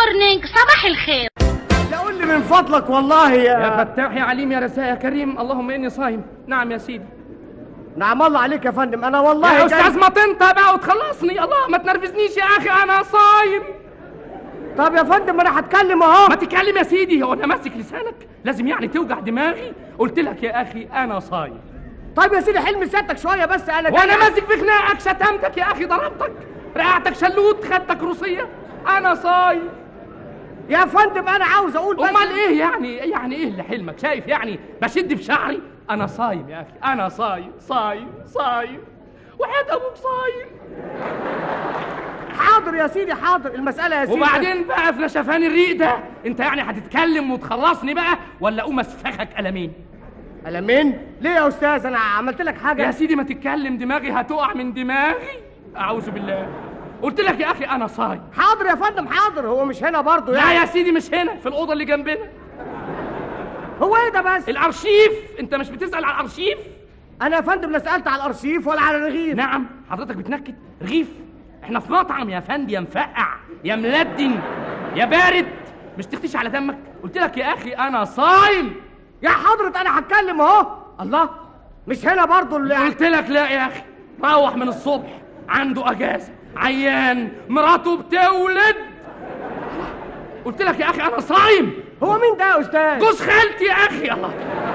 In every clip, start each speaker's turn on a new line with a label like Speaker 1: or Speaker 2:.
Speaker 1: مورنينج صباح الخير
Speaker 2: لا قول لي من فضلك والله
Speaker 3: يا
Speaker 2: يا
Speaker 3: فتاح يا عليم يا رسائل يا كريم اللهم اني صايم نعم يا سيدي
Speaker 2: نعم الله عليك يا فندم انا والله
Speaker 3: يا
Speaker 2: جاي-
Speaker 3: استاذ ما تنطق بقى وتخلصني الله ما تنرفزنيش يا اخي انا صايم
Speaker 2: طب يا فندم انا هتكلم اهو
Speaker 3: ما تتكلم يا سيدي هو انا ماسك لسانك لازم يعني توجع دماغي قلت لك يا اخي انا صايم
Speaker 2: طيب يا سيدي حلم سيادتك شويه بس انا جاي-
Speaker 3: وانا ماسك في خناقك شتمتك يا اخي ضربتك رقعتك شلوت خدتك روسيه انا صايم
Speaker 2: يا فندم انا عاوز اقول بس
Speaker 3: امال ايه يعني يعني ايه اللي حلمك شايف يعني بشد في شعري انا صايم يا اخي انا صايم صايم صايم وحياة ابوك صايم
Speaker 2: حاضر يا سيدي حاضر المساله يا سيدي
Speaker 3: وبعدين بقى في نشفان الريق ده انت يعني هتتكلم وتخلصني بقى ولا اقوم اسفخك قلمين
Speaker 2: قلمين ليه يا استاذ انا عملت لك حاجه
Speaker 3: يا سيدي ما تتكلم دماغي هتقع من دماغي اعوذ بالله قلت لك يا اخي انا صايم
Speaker 2: حاضر يا فندم حاضر هو مش هنا برضه
Speaker 3: لا
Speaker 2: يعني
Speaker 3: يا سيدي مش هنا في الاوضه اللي جنبنا
Speaker 2: هو ايه ده بس
Speaker 3: الارشيف انت مش بتسال على الارشيف
Speaker 2: انا يا فندم لا سالت على الارشيف ولا على الرغيف
Speaker 3: نعم حضرتك بتنكد رغيف احنا في مطعم يا فندي يا مفقع يا ملدن يا بارد مش تختيش على دمك قلت لك يا اخي انا صايم
Speaker 2: يا حضرة انا هتكلم اهو الله مش هنا برضه اللي
Speaker 3: قلت لك لا يا اخي روح من الصبح عنده اجازه عيان مراته بتولد قلت لك يا اخي انا صايم
Speaker 2: هو مين ده يا استاذ
Speaker 3: جوز خالتي يا اخي الله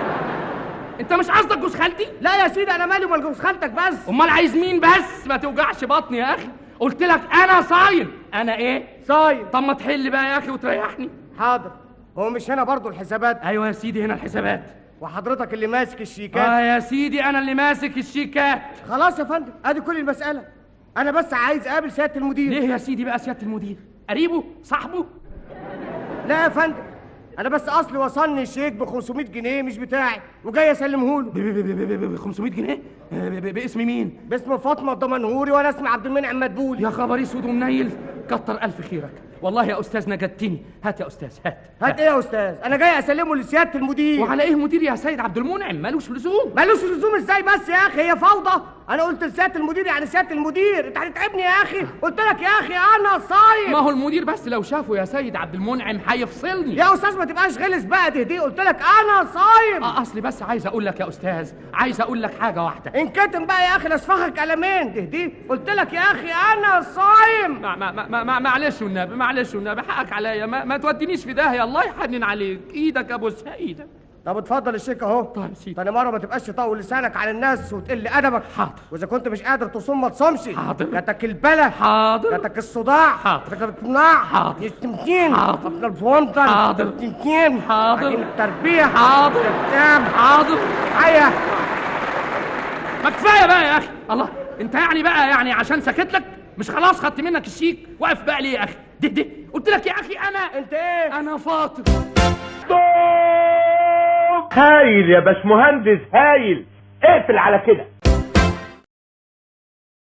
Speaker 3: انت مش قصدك جوز خالتي
Speaker 2: لا يا سيدي انا مالي ومال جوز خالتك بس
Speaker 3: امال عايز مين بس ما توجعش بطني يا اخي قلت لك انا صايم انا ايه
Speaker 2: صايم
Speaker 3: طب ما تحل بقى يا اخي وتريحني
Speaker 2: حاضر هو مش هنا برضه الحسابات
Speaker 3: ايوه يا سيدي هنا الحسابات
Speaker 2: وحضرتك اللي ماسك الشيكات
Speaker 3: اه يا سيدي انا اللي ماسك الشيكات
Speaker 2: خلاص يا فندم ادي كل المسألة انا بس عايز اقابل سيادة المدير
Speaker 3: ليه يا سيدي بقى سياده المدير قريبه صاحبه
Speaker 2: لا يا فندم انا بس اصلي وصلني الشيك ب 500 جنيه مش بتاعي وجاي اسلمه له
Speaker 3: ب- ب- ب- ب- ب- ب 500 جنيه آه، ب- ب- باسم مين
Speaker 2: باسم فاطمه الدمنهوري وانا اسمي عبد المنعم مدبولي
Speaker 3: يا خبر اسود ومنيل كتر الف خيرك والله يا استاذ نجدتني هات يا استاذ هات
Speaker 2: هات ايه يا استاذ انا جاي اسلمه لسياده المدير
Speaker 3: وعلى ايه مدير يا سيد عبد المنعم مالوش لزوم
Speaker 2: ملوش لزوم ازاي بس يا اخي هي فوضى انا قلت لسياده المدير يعني سياده المدير انت هتتعبني يا اخي قلت لك يا اخي انا
Speaker 3: ما
Speaker 2: صايم
Speaker 3: هو المدير بس لو شافه يا سيد عبد المنعم هيفصلني
Speaker 2: يا استاذ ما تبقاش غلس بقى تهدي قلت لك انا صايم
Speaker 3: آه، اصلي بس عايز اقول لك يا استاذ عايز اقول لك حاجه واحده
Speaker 2: انكتم بقى يا اخي لاسفخك قلمين تهدي قلت لك يا اخي انا صايم
Speaker 3: ما ما ما ما معلش والنبي معلش والنبي حقك عليا ما, ما تودينيش في داهيه الله يحنن عليك ايدك ابوسها ايدك
Speaker 2: طب اتفضل الشيك اهو
Speaker 3: طيب سيدي.
Speaker 2: تاني مره ما تبقاش تطول لسانك على الناس وتقل ادبك
Speaker 3: حاضر.
Speaker 2: واذا كنت مش قادر تصوم ما تصومش
Speaker 3: حاضر.
Speaker 2: جاتك البلا
Speaker 3: حاضر
Speaker 2: جاتك الصداع
Speaker 3: حاضر.
Speaker 2: جاتك القناع
Speaker 3: حاضر.
Speaker 2: التمكين
Speaker 3: حاضر.
Speaker 2: جاتك الفوندر
Speaker 3: حاضر.
Speaker 2: التمكين
Speaker 3: حاضر.
Speaker 2: عجين التربيه
Speaker 3: حاضر.
Speaker 2: الكتاب
Speaker 3: حاضر
Speaker 2: حيا
Speaker 3: ما كفايه بقى يا اخي الله انت يعني بقى يعني عشان سكت لك مش خلاص خدت منك الشيك واقف بقى ليه يا اخي ده ده قلت لك يا اخي انا
Speaker 2: انت ايه
Speaker 3: انا فاطر
Speaker 4: هايل يا باشمهندس هايل اقفل على كده